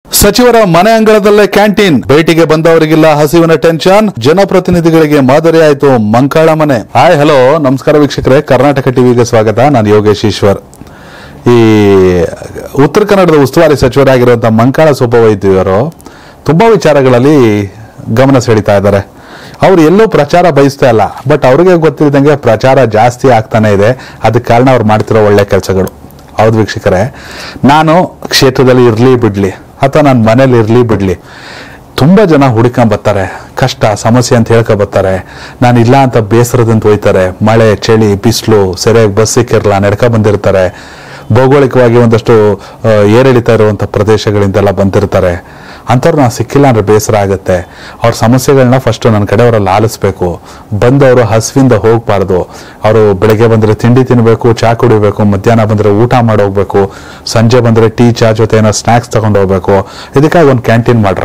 ಸಚಿವರ ಮನೆ ಅಂಗಳದಲ್ಲೇ ಕ್ಯಾಂಟೀನ್ ಭೇಟಿಗೆ ಬಂದವರಿಗಿಲ್ಲ ಹಸಿವಿನ ಟೆನ್ಷನ್ ಜನಪ್ರತಿನಿಧಿಗಳಿಗೆ ಮಾದರಿ ಆಯ್ತು ಮಂಕಾಳ ಮನೆ ಹಾಯ್ ಹಲೋ ನಮಸ್ಕಾರ ವೀಕ್ಷಕರೇ ಕರ್ನಾಟಕ ಟಿವಿಗೆ ಸ್ವಾಗತ ನಾನು ಯೋಗೇಶ್ ಈಶ್ವರ್ ಈ ಉತ್ತರ ಕನ್ನಡದ ಉಸ್ತುವಾರಿ ಸಚಿವರಾಗಿರುವಂತಹ ಮಂಕಾಳ ಸುಬ್ಬವೈದ್ಯರು ತುಂಬಾ ವಿಚಾರಗಳಲ್ಲಿ ಗಮನ ಸೆಳೀತಾ ಇದ್ದಾರೆ ಅವ್ರು ಎಲ್ಲೂ ಪ್ರಚಾರ ಬಯಸ್ತಾ ಇಲ್ಲ ಬಟ್ ಅವ್ರಿಗೆ ಗೊತ್ತಿದ್ದಂಗೆ ಪ್ರಚಾರ ಜಾಸ್ತಿ ಆಗ್ತಾನೆ ಇದೆ ಅದಕ್ಕೆ ಕಾರಣ ಅವ್ರು ಮಾಡ್ತಿರೋ ಒಳ್ಳೆ ಕೆಲಸಗಳು ಹೌದು ವೀಕ್ಷಕರೇ ನಾನು ಕ್ಷೇತ್ರದಲ್ಲಿ ಇರಲಿ ಬಿಡ್ಲಿ ಅಥವಾ ನನ್ನ ಮನೇಲಿ ಇರಲಿ ಬಿಡ್ಲಿ ತುಂಬ ಜನ ಹುಡುಕೊಂಡ್ ಬರ್ತಾರೆ ಕಷ್ಟ ಸಮಸ್ಯೆ ಅಂತ ಹೇಳ್ಕೊ ಬರ್ತಾರೆ ನಾನು ಇಲ್ಲ ಅಂತ ಬೇಸರದಂತ ಹೋಯ್ತಾರೆ ಮಳೆ ಚಳಿ ಬಿಸಿಲು ಸರಿಯಾಗಿ ಬಸ್ ಸಿಕ್ಕಿರಲ್ಲ ನಡ್ಕೊ ಬಂದಿರ್ತಾರೆ ಭೌಗೋಳಿಕವಾಗಿ ಒಂದಷ್ಟು ಆ, ಏರಿಳಿತ ಇರುವಂಥ ಪ್ರದೇಶಗಳಿಂದೆಲ್ಲ ಬಂದಿರ್ತಾರೆ ಅಂಥವ್ರು ನಾವು ಸಿಕ್ಕಿಲ್ಲ ಅಂದ್ರೆ ಬೇಸರ ಆಗುತ್ತೆ ಅವ್ರ ಸಮಸ್ಯೆಗಳನ್ನ ಫಸ್ಟ್ ನನ್ನ ಕಡೆಯವರಲ್ಲಿ ಆಲಿಸ್ಬೇಕು ಬಂದವರು ಹಸಿವಿಂದ ಹೋಗ್ಬಾರ್ದು ಅವರು ಬೆಳಗ್ಗೆ ಬಂದರೆ ತಿಂಡಿ ತಿನ್ನಬೇಕು ಚಾ ಕುಡಿಬೇಕು ಮಧ್ಯಾಹ್ನ ಬಂದರೆ ಊಟ ಮಾಡೋಗ್ಬೇಕು ಸಂಜೆ ಬಂದರೆ ಟೀ ಚಾ ಜೊತೆ ಏನೋ ಸ್ನ್ಯಾಕ್ಸ್ ತಗೊಂಡು ಹೋಗ್ಬೇಕು ಇದಕ್ಕಾಗಿ ಒಂದು ಕ್ಯಾಂಟೀನ್ ಮಾಡ್ರ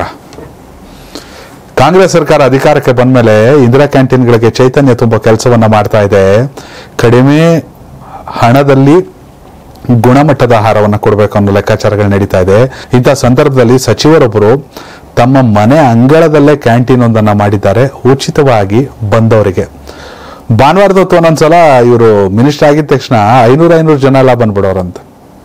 ಕಾಂಗ್ರೆಸ್ ಸರ್ಕಾರ ಅಧಿಕಾರಕ್ಕೆ ಬಂದ್ಮೇಲೆ ಇಂದಿರಾ ಕ್ಯಾಂಟೀನ್ಗಳಿಗೆ ಚೈತನ್ಯ ತುಂಬಾ ಕೆಲಸವನ್ನ ಮಾಡ್ತಾ ಇದೆ ಕಡಿಮೆ ಹಣದಲ್ಲಿ ಗುಣಮಟ್ಟದ ಆಹಾರವನ್ನು ಕೊಡಬೇಕು ಅನ್ನೋ ಲೆಕ್ಕಾಚಾರಗಳು ನಡೀತಾ ಇದೆ ಇಂಥ ಸಂದರ್ಭದಲ್ಲಿ ಸಚಿವರೊಬ್ಬರು ತಮ್ಮ ಮನೆ ಅಂಗಳದಲ್ಲೇ ಕ್ಯಾಂಟೀನ್ ಒಂದನ್ನ ಮಾಡಿದ್ದಾರೆ ಉಚಿತವಾಗಿ ಬಂದವರಿಗೆ ಭಾನುವಾರದ ಹೊತ್ತು ಒಂದೊಂದ್ಸಲ ಇವರು ಮಿನಿಸ್ಟರ್ ಆಗಿದ ತಕ್ಷಣ ಐನೂರ ಐನೂರು ಜನ ಎಲ್ಲ ಬಂದ್ಬಿಡೋರಂತೆ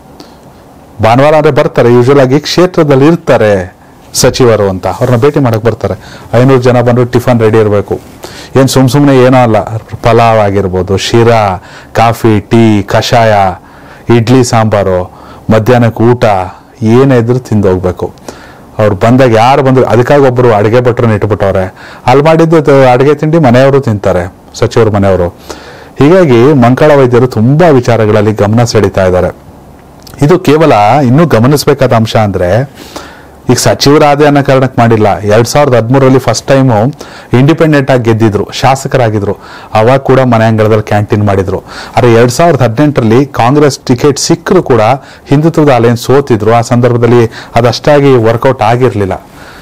ಭಾನುವಾರ ಅಂದ್ರೆ ಬರ್ತಾರೆ ಯೂಶುವಲ್ ಆಗಿ ಕ್ಷೇತ್ರದಲ್ಲಿ ಇರ್ತಾರೆ ಸಚಿವರು ಅಂತ ಅವ್ರನ್ನ ಭೇಟಿ ಮಾಡಕ್ ಬರ್ತಾರೆ ಐನೂರು ಜನ ಬಂದು ಟಿಫನ್ ರೆಡಿ ಇರಬೇಕು ಏನ್ ಸುಮ್ ಸುಮ್ನೆ ಏನೋ ಅಲ್ಲ ಪಲಾವ್ ಆಗಿರ್ಬೋದು ಶಿರಾ ಕಾಫಿ ಟೀ ಕಷಾಯ ಇಡ್ಲಿ ಸಾಂಬಾರು ಮಧ್ಯಾಹ್ನಕ್ಕೆ ಊಟ ಏನೇ ಇದ್ರೂ ತಿಂದು ಹೋಗ್ಬೇಕು ಅವ್ರು ಬಂದಾಗ ಯಾರು ಬಂದ್ರು ಅದಕ್ಕಾಗಿ ಒಬ್ಬರು ಅಡುಗೆ ಭಟ್ರನ್ನ ಇಟ್ಬಿಟ್ಟವ್ರೆ ಅಲ್ಲಿ ಮಾಡಿದ್ದು ತ- ಅಡುಗೆ ತಿಂಡಿ ಮನೆಯವರು ತಿಂತಾರೆ ಸಚಿವರು ಮನೆಯವರು ಹೀಗಾಗಿ ಮಂಕಾಳ ವೈದ್ಯರು ತುಂಬಾ ವಿಚಾರಗಳಲ್ಲಿ ಗಮನ ಸೆಳೀತಾ ಇದ್ದಾರೆ ಇದು ಕೇವಲ ಇನ್ನೂ ಗಮನಿಸಬೇಕಾದ ಅಂಶ ಅಂದ್ರೆ ಈಗ ಸಚಿವರಾದೆ ಅನ್ನೋ ಕಾರಣಕ್ಕೆ ಮಾಡಿಲ್ಲ ಎರಡ್ ಸಾವಿರದ ಹದಿಮೂರರಲ್ಲಿ ಫಸ್ಟ್ ಟೈಮು ಇಂಡಿಪೆಂಡೆಂಟ್ ಆಗಿ ಗೆದ್ದಿದ್ರು ಶಾಸಕರಾಗಿದ್ರು ಅವಾಗ ಕೂಡ ಮನೆ ಅಂಗಳದಲ್ಲಿ ಕ್ಯಾಂಟೀನ್ ಮಾಡಿದ್ರು ಆದ್ರೆ ಎರಡ್ ಸಾವಿರದ ಹದಿನೆಂಟರಲ್ಲಿ ಕಾಂಗ್ರೆಸ್ ಟಿಕೆಟ್ ಸಿಕ್ಕರು ಕೂಡ ಹಿಂದುತ್ವದ ಅಲೆಯನ್ಸ್ ಸೋತಿದ್ರು ಆ ಸಂದರ್ಭದಲ್ಲಿ ಅದಷ್ಟಾಗಿ ವರ್ಕೌಟ್ ಆಗಿರ್ಲಿಲ್ಲ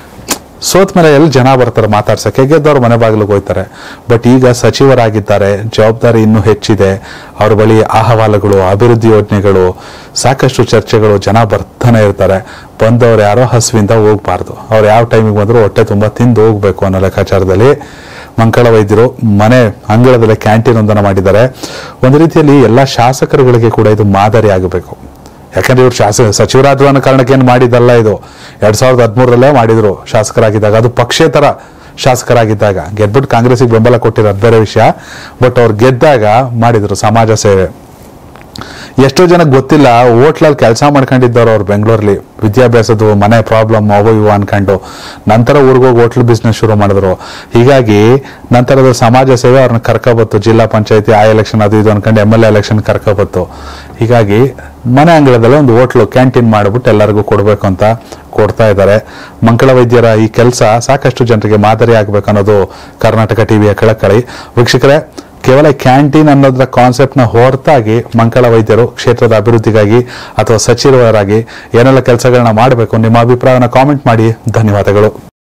ಸೋತ್ ಮೇಲೆ ಎಲ್ಲಿ ಜನ ಬರ್ತಾರೆ ಮಾತಾಡ್ಸಕ್ಕೆ ಗೆದ್ದವ್ರು ಮನೆ ಬಾಗಿಲಿಗೆ ಹೋಗ್ತಾರೆ ಬಟ್ ಈಗ ಸಚಿವರಾಗಿದ್ದಾರೆ ಜವಾಬ್ದಾರಿ ಇನ್ನೂ ಹೆಚ್ಚಿದೆ ಅವ್ರ ಬಳಿ ಅಹವಾಲುಗಳು ಅಭಿವೃದ್ಧಿ ಯೋಜನೆಗಳು ಸಾಕಷ್ಟು ಚರ್ಚೆಗಳು ಜನ ಬರ್ತಾನೆ ಇರ್ತಾರೆ ಬಂದವ್ರು ಯಾರೋ ಹಸುವಿಂದ ಹೋಗ್ಬಾರ್ದು ಅವ್ರು ಯಾವ ಟೈಮಿಗೆ ಬಂದ್ರು ಹೊಟ್ಟೆ ತುಂಬಾ ತಿಂದು ಹೋಗ್ಬೇಕು ಅನ್ನೋ ಲೆಕ್ಕಾಚಾರದಲ್ಲಿ ಮಂಕಳ ವೈದ್ಯರು ಮನೆ ಅಂಗಳದಲ್ಲಿ ಕ್ಯಾಂಟೀನ್ ಒಂದನ್ನು ಮಾಡಿದ್ದಾರೆ ಒಂದು ರೀತಿಯಲ್ಲಿ ಎಲ್ಲ ಶಾಸಕರುಗಳಿಗೆ ಕೂಡ ಇದು ಮಾದರಿ ಆಗಬೇಕು ಯಾಕಂದ್ರೆ ಇವ್ರು ಶಾಸಕ ಸಚಿವರಾದ್ರು ಅನ್ನೋ ಕಾರಣಕ್ಕೆ ಏನು ಮಾಡಿದ್ದಲ್ಲ ಇದು ಎರಡ್ ಸಾವಿರದ ಹದಿಮೂರರಲ್ಲೇ ಮಾಡಿದ್ರು ಶಾಸಕರಾಗಿದ್ದಾಗ ಅದು ಪಕ್ಷೇತರ ಶಾಸಕರಾಗಿದ್ದಾಗ ಗೆದ್ಬಿಟ್ಟು ಕಾಂಗ್ರೆಸ್ಗೆ ಬೆಂಬಲ ಕೊಟ್ಟಿರೋ ಅದು ಬೇರೆ ವಿಷಯ ಬಟ್ ಅವ್ರು ಗೆದ್ದಾಗ ಮಾಡಿದ್ರು ಸಮಾಜ ಸೇವೆ ಎಷ್ಟೋ ಜನಕ್ಕೆ ಗೊತ್ತಿಲ್ಲ ಹೋಟ್ಲಲ್ಲಿ ಕೆಲಸ ಮಾಡ್ಕೊಂಡಿದ್ದವ್ರು ಅವ್ರು ಬೆಂಗಳೂರಲ್ಲಿ ವಿದ್ಯಾಭ್ಯಾಸದ ಮನೆ ಪ್ರಾಬ್ಲಮ್ ಅವು ಇವು ಅನ್ಕೊಂಡು ನಂತರ ಊರಿಗೋಗಿ ಹೋಟ್ಲ್ ಬಿಸ್ನೆಸ್ ಶುರು ಮಾಡಿದ್ರು ಹೀಗಾಗಿ ನಂತರದ ಸಮಾಜ ಸೇವೆ ಅವ್ರನ್ನ ಕರ್ಕೊಬತ್ತು ಜಿಲ್ಲಾ ಪಂಚಾಯತಿ ಆ ಎಲೆಕ್ಷನ್ ಅದು ಇದು ಅನ್ಕೊಂಡು ಎಮ್ ಎಲ್ ಎ ಎಲೆಕ್ಷನ್ ಕರ್ಕೊಬತ್ತು ಹೀಗಾಗಿ ಮನೆ ಅಂಗಳದಲ್ಲೇ ಒಂದು ಹೋಟ್ಲು ಕ್ಯಾಂಟೀನ್ ಮಾಡಿಬಿಟ್ಟು ಎಲ್ಲರಿಗೂ ಕೊಡಬೇಕು ಅಂತ ಕೊಡ್ತಾ ಇದ್ದಾರೆ ಮಂಕಳ ವೈದ್ಯರ ಈ ಕೆಲಸ ಸಾಕಷ್ಟು ಜನರಿಗೆ ಮಾದರಿ ಆಗ್ಬೇಕು ಅನ್ನೋದು ಕರ್ನಾಟಕ ಟಿವಿಯ ಕಳಕಳಿ ವೀಕ್ಷಕರೇ ಕೇವಲ ಕ್ಯಾಂಟೀನ್ ಅನ್ನೋದ್ರ ಕಾನ್ಸೆಪ್ಟ್ನ ಹೊರತಾಗಿ ಮಂಕಳ ವೈದ್ಯರು ಕ್ಷೇತ್ರದ ಅಭಿವೃದ್ಧಿಗಾಗಿ ಅಥವಾ ಸಚಿವರಾಗಿ ಏನೆಲ್ಲ ಕೆಲಸಗಳನ್ನ ಮಾಡಬೇಕು ನಿಮ್ಮ ಅಭಿಪ್ರಾಯನ ಕಾಮೆಂಟ್ ಮಾಡಿ ಧನ್ಯವಾದಗಳು